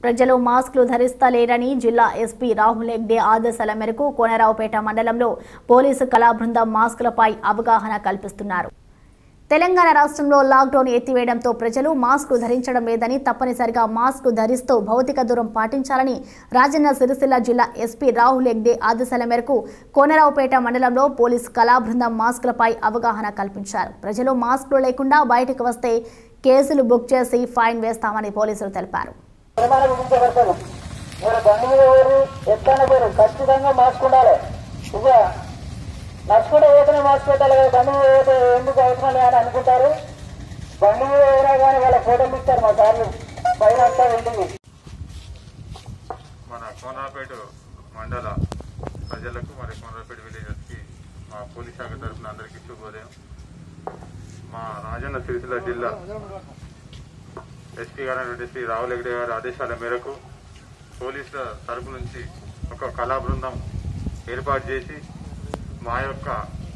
ప్రజలు మాస్కులు ధరిస్తలేరని జిల్లా ఎస్పీ రాహుల్ హెగ్డే ఆదేశాల మేరకు కోనరావుపేట మండలంలో పోలీసు కళా బృందం మాస్కులపై అవగాహన కల్పిస్తున్నారు తెలంగాణ రాష్ట్రంలో లాక్డౌన్ ఎత్తివేయడంతో ప్రజలు మాస్క్ ధరించడం లేదని తప్పనిసరిగా మాస్క్ ధరిస్తూ భౌతిక దూరం పాటించాలని రాజన్న సిరిసిల్ల జిల్లా ఎస్పీ రాహుల్ హెగ్డే ఆదేశాల మేరకు కోనరావుపేట మండలంలో పోలీస్ కళా బృందం మాస్కులపై అవగాహన కల్పించారు ప్రజలు మాస్కులు లేకుండా బయటకు వస్తే కేసులు బుక్ చేసి ఫైన్ వేస్తామని పోలీసులు తెలిపారు జరిమానా విధించబడతారు మీరు బండి మీద పోరు ఎట్లయినా పోరు ఖచ్చితంగా మాస్క్ ఉండాలి ఇక నడుచుకుంటే పోతేనే మాస్క్ పెట్టాలి కదా బండి మీద పోతే ఎందుకు అవసరం లేదని అనుకుంటారు బండి మీద పోయినా కానీ వాళ్ళ ఫోటోలు ఇస్తారు మా సార్లు పైన అంతా వెళ్ళింది మన కోనరాపేట మండల ప్రజలకు మరి కోనరాపేట విలేజెస్కి మా పోలీస్ శాఖ తరఫున అందరికీ శుభోదయం మా రాజన్న సిరిసిల్ల జిల్లా ఎస్పీ గారు అయినటువంటి శ్రీ రాహుల్ హెగ్డే గారి ఆదేశాల మేరకు పోలీసుల తరపు నుంచి ఒక కళా బృందం ఏర్పాటు చేసి మా యొక్క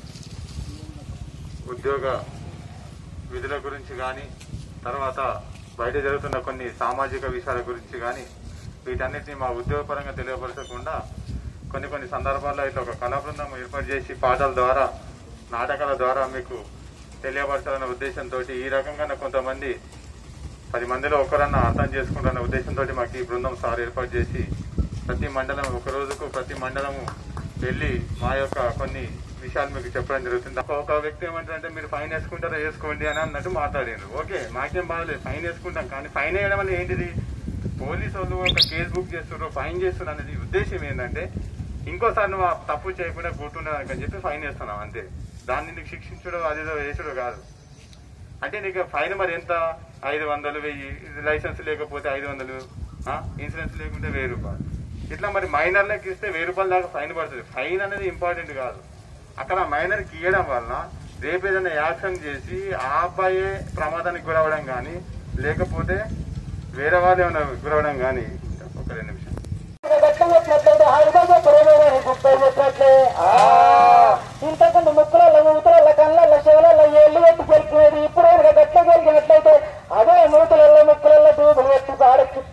ఉద్యోగ విధుల గురించి కానీ తర్వాత బయట జరుగుతున్న కొన్ని సామాజిక విషయాల గురించి కానీ వీటన్నిటిని మా ఉద్యోగపరంగా తెలియపరచకుండా కొన్ని కొన్ని సందర్భాల్లో ఇట్లా ఒక కళా బృందం ఏర్పాటు చేసి పాటల ద్వారా నాటకాల ద్వారా మీకు తెలియపరచాలన్న ఉద్దేశంతో ఈ రకంగా కొంతమంది పది మందిలో ఒకరన్నా అర్థం చేసుకుంటున్న ఉద్దేశంతో మాకు ఈ బృందం సార్ ఏర్పాటు చేసి ప్రతి మండలం ఒక రోజుకు ప్రతి మండలము వెళ్ళి మా యొక్క కొన్ని విషయాలు మీకు చెప్పడం జరుగుతుంది ఒక- ఒక వ్యక్తి ఏమంటారంటే మీరు ఫైన్ వేసుకుంటారా వేసుకోండి అని అన్నట్టు మాట్లాడారు ఓకే మాకేం బాగలేదు ఫైన్ వేసుకుంటాం కానీ ఫైన్ వేయడం వల్ల ఏంటిది పోలీసు వాళ్ళు ఒక కేసు బుక్ చేస్తున్నారు ఫైన్ చేస్తున్నారు అనేది ఉద్దేశం ఏంటంటే ఇంకోసారి నువ్వు ఆ తప్పు చేయకుండా కూర్చుండడానికి అని చెప్పి ఫైన్ వేస్తున్నాం అంతే దాన్ని నీకు శిక్షించడం అదేదో వేసుడు కాదు అంటే నీకు ఫైన్ మరి ఎంత ఐదు వందలు వెయ్యి ఇది లైసెన్స్ లేకపోతే ఐదు వందలు ఆ? ఇన్సూరెన్స్ లేకుంటే వెయ్యి రూపాయలు ఇట్లా మరి మైనర్లకు ఇస్తే వెయ్యి రూపాయల దాకా ఫైన్ పడుతుంది ఫైన్ అనేది ఇంపార్టెంట్ కాదు అక్కడ మైనర్కి ఇవ్వడం వలన రేపు ఏదైనా యాక్షన్ చేసి ఆ అబ్బాయే ప్రమాదానికి గురవడం కానీ లేకపోతే వేరే వాళ్ళు ఏమైనా గురవడం కానీ ఒక రెండు నిమిషం గట్ల చెప్పినట్లయితే హాయిగా ప్రేమగా గుప్పై చెప్పినట్లే ఇంతకుముందు ముక్కుల మూతుల కళ్ళ చెవుల ఏళ్ళు పెట్టి గెలిచినది ఇప్పుడు కనుక గట్ల గెలిచినట్లయితే అదే మూతులలో ముక్కులలో దూదులు పెట్టి పాడెక్కి